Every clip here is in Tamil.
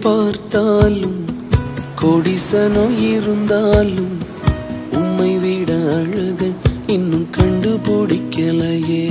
பார்த்தாலும் கோடிசனோ இருந்தாலும் உம்மை விட அழக இன்னும் கண்டுபிடிக்கலையே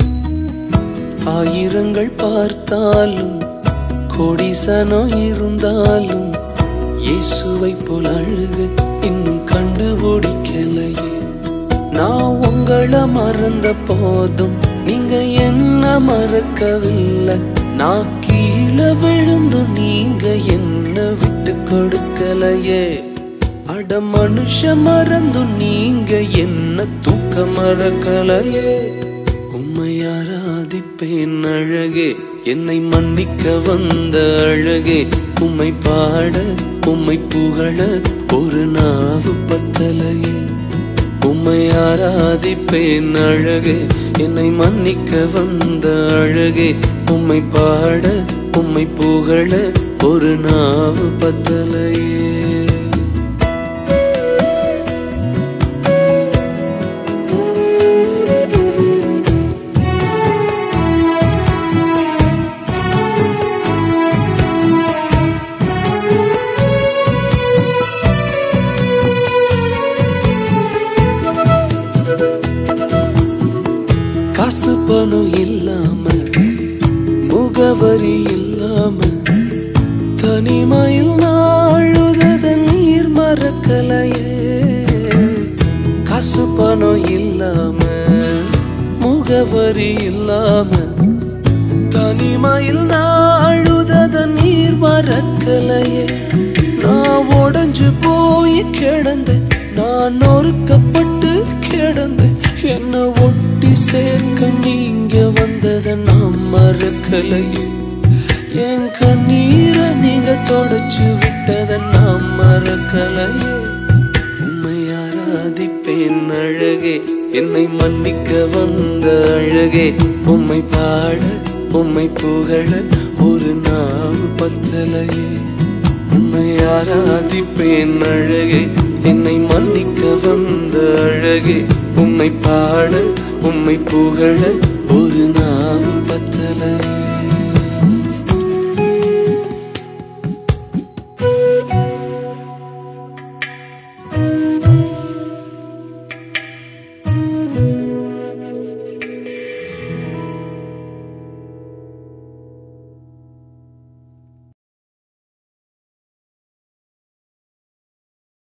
ஆயிரங்கள் பார்த்தாலும் கோடிசனோ இருந்தாலும் இயேசுவை போல் அழகு இன்னும் கண்டுபிடிக்கலையே நான் உங்களை மறந்த போதும் நீங்க என்ன மறக்கவில்லை நான் கீழே விழுந்து நீங்க என்ன விட்டு கொடுக்கலையே அட மனுஷ மறந்து நீங்க என்ன தூக்க மறக்கலையே உம்மை ஆராதிப்பேன் அழகே என்னை மன்னிக்க வந்த அழகே உம்மை பாட உம்மை புகழ ஒரு நாவு பத்தலையே உம்மை ஆராதிப்பேன் அழகே என்னை மன்னிக்க வந்த அழகே உம்மை பாட உம்மை புகழ ஒரு நாவு பத்தலையே காசு பணம் இல்லாம முகவரி இல்லாம தனிமையில் நாழுதத நீர் மறக்கலையே காசு பணம் இல்லாம முகவரி இல்லாம தனிமையில் நாழுதத நீர் மறக்கலையே நான் உடைஞ்சு போய் கிடந்தேன் நான் நொறுக்கப்பட்டு கிடந்தேன் என்ன ஒட்டி சேர்க்க நீங்க வந்தத நான் மறக்கலையே என் கண்ணீரை நீங்க தொடச்சு விட்டத நான் மறக்கலையே உம்மை ஆராதிப்பேன் அழகே என்னை மன்னிக்க வந்த அழகே உம்மை பாட உம்மை புகழ ஒரு நாள் பத்தலையே உம்மை ஆராதிப்பேன் அழகே என்னை மன்னிக்க வந்த அழகே உம்மை பாட உம்மை புகழ ஒரு நாள் பத்தலையே